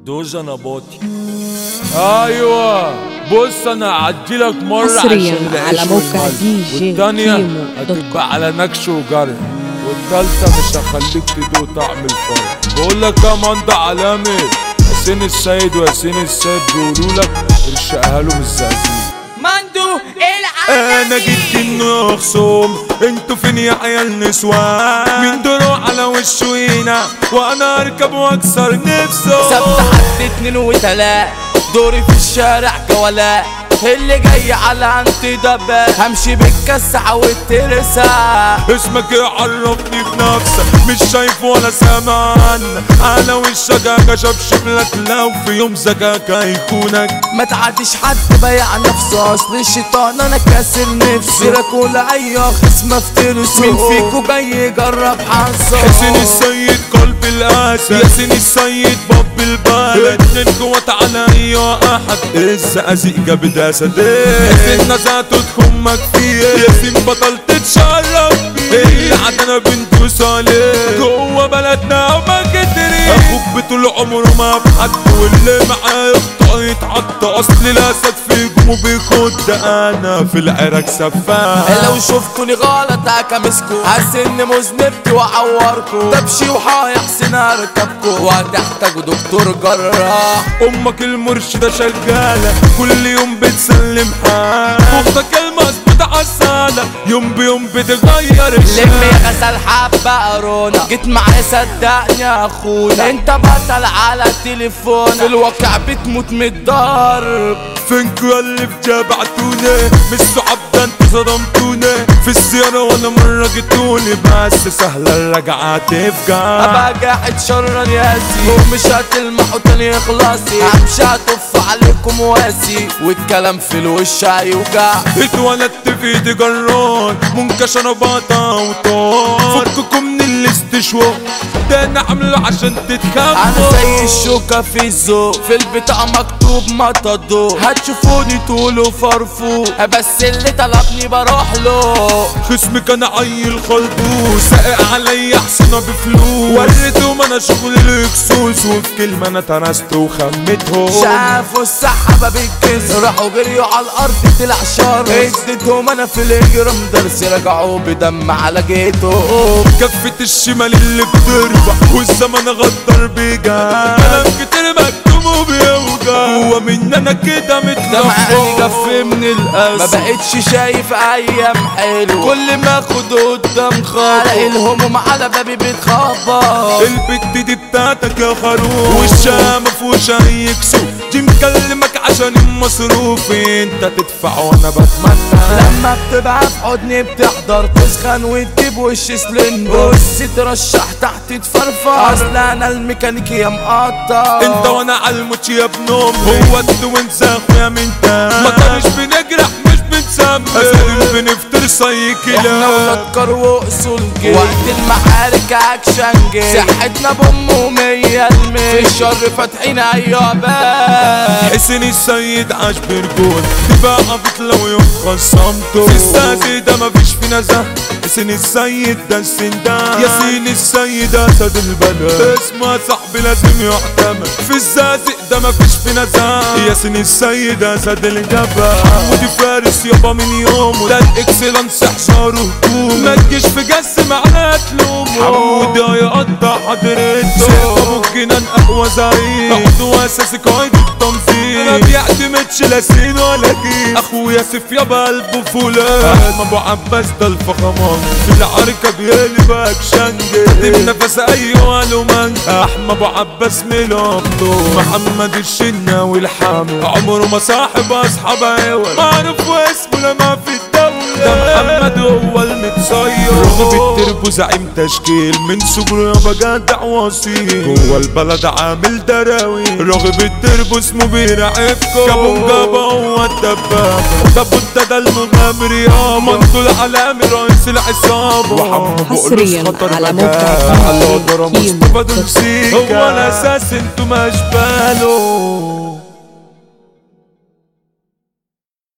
دوجا نباطي ايوه بص انا هعديلك مره حصرياً عشان العيش على موقع والملح. دي جي والتانية كيمو دوت كوم. هتبقى على نكش وجري والتالتة مش هخليك تدوق طعم الفرح بقول لك يا مندى علامي ياسين السيد وياسين السيد بيقولوا لك ارشقها له بالزقازيق مندو العالمي انا جيت انه خصوم انتوا فين يا عيال نسوان مين دوروا على وشوينا وانا اركب واكسر نفسه سبت حد اتنين وتلات دوري في الشارع جولات اللي جاي على انت دبات همشي بالكسعة والترسة اسمك ايه عرفني بنفسك مش شايف ولا سامعان انا والشجاجة شبشب لك لو في يوم زجاجة يكونك ما تعديش حد بايع نفسه اصل الشيطان انا كاسر نفسي راكل اي خصم افترسه مين فيكو جاي يجرب حظه حسين السيد قلب الاسد ياسين السيد باب البلد اتنين قوات على اي احد الزقازيق جاب ده صديق ياسين نزعته تخمك فيه ياسين بطل تتشرف بيه اللي عدنا بندوس عليه جوه بلدنا وما كتري اخوك بطول عمره ما بحد واللي معاه يخطأ يتعطى اصل الاسد في جمو بيخد انا في العراق سفاح لو شفتوني غلط هكمسكو هسن مذنبتي واعوركو تمشي وحايح سن اركبكو وهتحتاجوا دكتور جراح امك المرشده شغاله كل يوم بتسلم حال اختك المظبوطه عساله يوم بيوم بتغير لم الشارع يا غسل حبة قرونا جيت معايا صدقني يا اخونا انت بطل على التليفون في الواقع بتموت من الضرب فينكوا يا اللي جابعتوني مش صعب ده انتوا صدمتوني في السيارة وانا مرة جيتوني بس سهلة الرجعة تفجع ابقى قاعد شرا ياسي ومش هتلمحوا تاني خلاصي همشي هتف عليكم واسي والكلام في الوش هيوجع اتولدت في ايدي جران منكشة نباطة وطار فككم من الاستشواء ده انا عامله عشان تتكمل انا زي الشوكة في الذوق في البتاع مكتوب مطدو هتشوفوني تقولوا فرفو بس اللي طلبني بروح له خصمي كان عيل خلبوس ساقع عليا حصنة بفلوس وريتهم انا شغل الاكسوس وفي كلمة انا ترست وخمتهم شافوا السحابة بالكز راحوا جريوا على الارض طلع شر اديتهم انا في الهجرة مدرسي رجعوا بدم على جيتهم كفة الشمال اللي بتربح والزمن غدر بيجا كلام كتير مكتوب وبيوجع هو من انا كده دمعاني جف متلفظ من القلب ما بقتش شايف ايام حلو كل ما اخد قدام خط الاقي الهموم على بابي بتخبط البت دي بتاعتك يا خروف وشها مفهوش اي كسوف دي مكلمك عشان المصروف انت تدفع وانا بتمنى لما بتبقى في حضني بتحضر تسخن وتجيب وش سلند بص ترشح تحت تفرفع اصل انا الميكانيكي يا مقطع انت وانا عالموت يا ابن امي هو انت وانت اخويا من تا ما كانش بنجرح مش بنسمي اسالم بنفطر صي احنا كده ولاد كرو اصول جي وقت المعارك اكشن جي صحتنا بامه مية المية في الشر فاتحين ايوه باب حسين السيد عاش برجول تبقى عبط لو يوم خصمته في الساسي ده مفيش في نزاهة حسين السيد ده السندان ياسين السيد اسد البلد اسمه صاحبي لازم يعتمد في الزازق ده مفيش في نزاهة ياسين السيد اسد الجبل حمودي فارس يابا من يوم ده الاكسلانس حصار هجوم ما تجيش في جس معانا تلومه حمودي هيقطع حضرته ابو الجنان اقوى زعيم عضو اساسي قائد التنظيم ما بيعتمدش لا سين ولا جيم اخويا سيف يابا قلبه فولاذ ابو عباس ده الفخمان في العركه بيقلب اكشن قدم نفس ايوه لومان احمد ابو عباس ميلوتو محمد الشناوي الحامي عمره ما صاحب اصحاب عوض معروف واسمه لما في الدولة ده محمد هو المتصير رغب التربو زعيم تشكيل من صغره يابا جدع وصيل جوه البلد عامل دراوي رغب التربو اسمه بيرعبكم جابوا جابا هو الدبابة ده بوتا ده المغامر يا منطول علامي رئيس العصابة وحمو حصرياً بقولوس خطر على مكان. موقع على قدر كيمو مصطفى دوت كوم. دمسيكا هو الاساس انتو ما اشباله